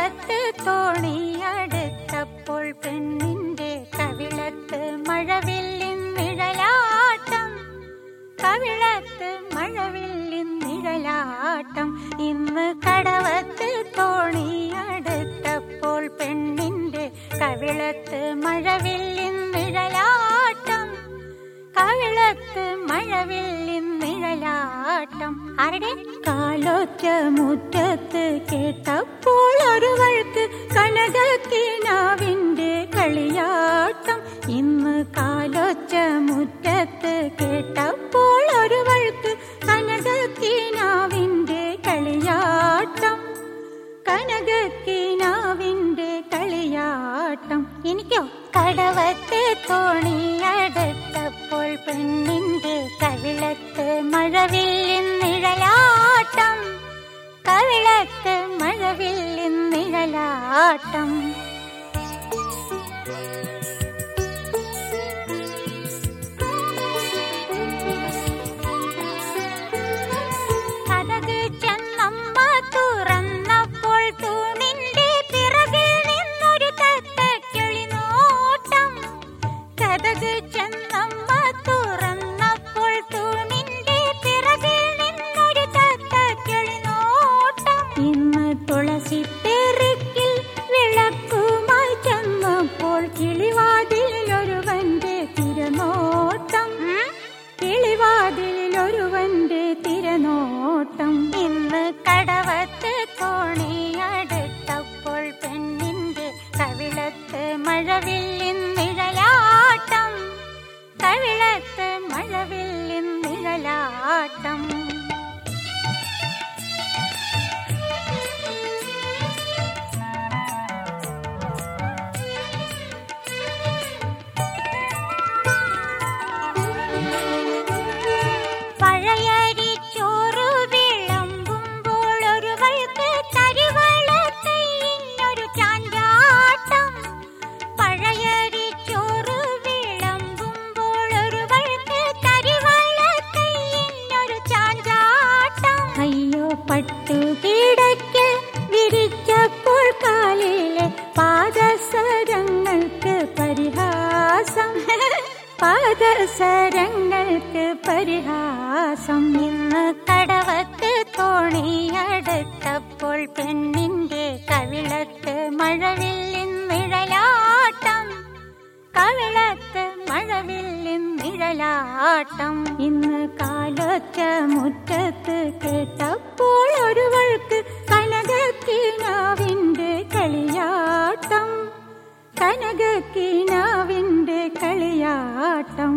കടവത്ത് തോണിയടുത്തപ്പോൾ പെണ്ണിന്റെ കവിളത്ത് മഴവില്ലിൻ നിഴലാട്ടം കവിളത്ത് മഴവില്ലിൻ നിഴലാട്ടം ഇന്ന് കടവത്ത് തോണിയടുത്തപ്പോൾ പെണ്ണിന്റെ കവിളത്ത് മഴവില്ലിൻ നിഴലാട്ടം കവിളത്ത് മഴവില്ലിൻ നിഴലാട്ടം ആരുടെ കാലോച്ച മുറ്റത്ത് കേട്ടപ്പോൾ ഒരുവൾക്ക് കനകക്കിനാവിന്റെ കളിയാട്ടം ഇന്ന് കാലോച്ച മുറ്റത്ത് കേട്ടപ്പോൾ ഒരുവൾക്ക് കനകക്കിനാവിന്റെ കളിയാട്ടം കനകക്കിനാവിന്റെ കളിയാട്ടം എനിക്കോ കടവത്തെ തോണിയടുത്തപ്പോൾ പെണ്ണിന്റെ കവിളത്ത് മഴവില്ലിൻ നിഴലാട്ടം കവിളത്ത് മഴവില്ലിൻ നിഴലാട്ടം കഥക് ചെന്നമ്മ തുറന്നപ്പോൾ തൂണിന്റെ പിറകിൽ നിന്നൊരു തത്തക്കിളി നോട്ടം കഥക് ചെന്നമ്മ തുറന്നപ്പോൾ തൂണിന്റെ പിറകിൽ നിന്നൊരു തത്തക്കിളി നോട്ടം ഇന്ന് തുളസി തെറുക്കിൽ വിളക്കുമായി ചെന്നപ്പോൾ കിളിവാതിലൊരുവന്റെ തിരനോട്ടം കിളിവാതിലൊരുവന്റെ തിരനോട്ടം ഇന്ന് കടവത്ത് കോണിയടുത്തപ്പോൾ പെണ്ണിന്റെ കവിളത്ത് മഴവില്ലിൻ നിഴലാട്ടം കവിളത്ത് മഴവില്ലിൻ നിഴലാട്ടം പഴയരി ചോറ് വിളമ്പുമ്പോൾ ഒരുവൾക്ക് കരിവളത്തൈന്നൊരു ചാഞ്ചാട്ടം പഴയരി ചോറ് വിളമ്പുമ്പോൾ ഒരുവൾക്ക് കരിവളത്തൈന്നൊരു ചാഞ്ചാട്ടം അയ്യോ പട്ടു കിടക്ക് വിരിച്ചപ്പോൾ കാലിലെ പാദസരങ്ങൾക്ക് പരിഹാസം പാദസരങ്ങൾക്ക് പരിഹാസം ഇന്ന് കടവത്ത് തോണിയടുത്തപ്പോൾ പെണ്ണിന്റെ കവിളത്ത് മഴവില്ലിൻ നിഴലാട്ടം കവിളത്ത് മഴവില്ലിൻ നിഴലാട്ടം ഇന്ന് കാലൊച്ച മുറ്റത്ത് കേട്ടപ്പോൾ ഒരുവൾക്ക് കനകക്കിനാവിന്റെ കളിയാട്ടം കനകക്കിനാവിന്റെ കളിയാട്ടം